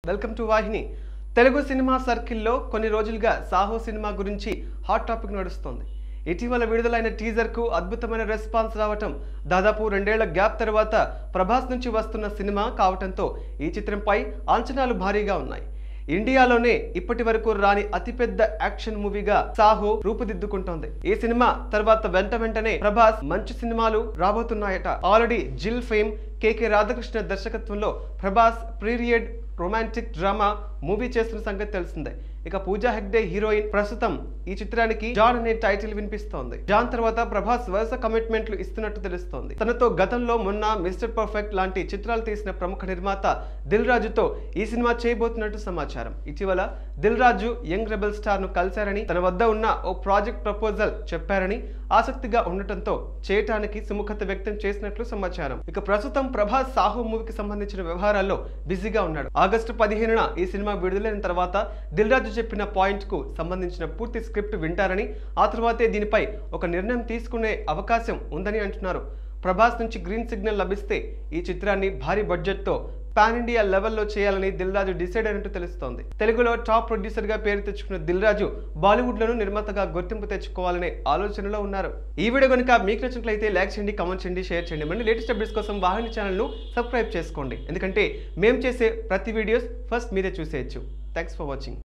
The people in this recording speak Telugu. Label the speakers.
Speaker 1: welcome to Vahini Telugu cinema సర్కిల్లో కొన్ని రోజులుగా సాహో సినిమా గురించి హాట్ టాపిక్ నడుస్తోంది ఇటీవల విడుదలైన టీజర్కు అద్భుతమైన రెస్పాన్స్ రావటం దాదాపు రెండేళ్ల గ్యాప్ తర్వాత ప్రభాస్ నుంచి వస్తున్న సినిమా కావటంతో ఈ చిత్రంపై అంచనాలు భారీగా ఉన్నాయి ఇండియాలోనే ఇప్పటి వరకు రాని అతిపెద్ద యాక్షన్ మూవీగా సాహో రూపుదిద్దుకుంటోంది ఈ సినిమా తర్వాత వెంట వెంటనే ప్రభాస్ మంచి సినిమాలు రాబోతున్నాయట ఆల్రెడీ జిల్ ఫేమ్ కేకే రాధాకృష్ణ దర్శకత్వంలో Prabhas period romantic drama movie చేస్తున్న సంగతి తెలిసిందే ఇక పూజా హెగ్డే హీరోయిన్ ప్రస్తుతం ఈ చిత్రానికి జాన్ అనే టైటిల్ వినిపిస్తోంది జాన్ తర్వాత ప్రభాస్ వరుస కమిట్మెంట్లు ఇస్తున్నట్టు తెలుస్తోంది తనతో గతంలో మొన్న మిస్టర్ పర్ఫెక్ట్ లాంటి చిత్రాలు తీసిన ప్రముఖ నిర్మాత దిల్ రాజుతో ఈ సినిమా చేయబోతున్నట్టు సమాచారం ఇటీవల Dil Raju young rebel star ను కలిశారని తన వద్ద ఉన్న ఓ ప్రాజెక్ట్ ప్రపోజల్ చెప్పారని ఆసక్తిగా ఉండటంతో చేయటానికి సుముఖత వ్యక్తం చేసినట్లు సమాచారం ఇక ప్రస్తుతం ప్రభాస్ సాహో మూవీకి సంబంధించిన వ్యవహారాల్లో బిజీగా ఉన్నాడు ఆగస్టు పదిహేనున ఈ సినిమా విడుదలైన తర్వాత దిల్ రాజు చెప్పిన పాయింట్ కు సంబంధించిన పూర్తి స్క్రిప్ట్ వింటారని ఆ తర్వాతే దీనిపై ఒక నిర్ణయం తీసుకునే అవకాశం ఉందని అంటున్నారు ప్రభాస్ నుంచి గ్రీన్ సిగ్నల్ లభిస్తే ఈ చిత్రాన్ని భారీ బడ్జెట్తో పాన్ ఇండియా లెవెల్లో చేయాలని దిల్ రాజు డిసైడ్ అయినట్టు తెలుస్తోంది తెలుగులో టాప్ ప్రొడ్యూసర్ గా పేరు తెచ్చుకున్న దిల్ రాజు బాలీవుడ్ లోను నిర్మాతగా గుర్తింపు తెచ్చుకోవాలనే ఆలోచనలో ఉన్నారు ఈ వీడియో కనుక మీకు నచ్చినట్లయితే లైక్ చేయండి కామెంట్ చేయండి షేర్ చేయండి మళ్ళీ లేటెస్ట్ అప్డేట్స్ కోసం వాహిని ఛానల్ను సబ్స్క్రైబ్ చేసుకోండి ఎందుకంటే మేము చేసే ప్రతి వీడియోస్ ఫస్ట్ మీరే చూసేయచ్చు థ్యాంక్స్ ఫర్ వాచింగ్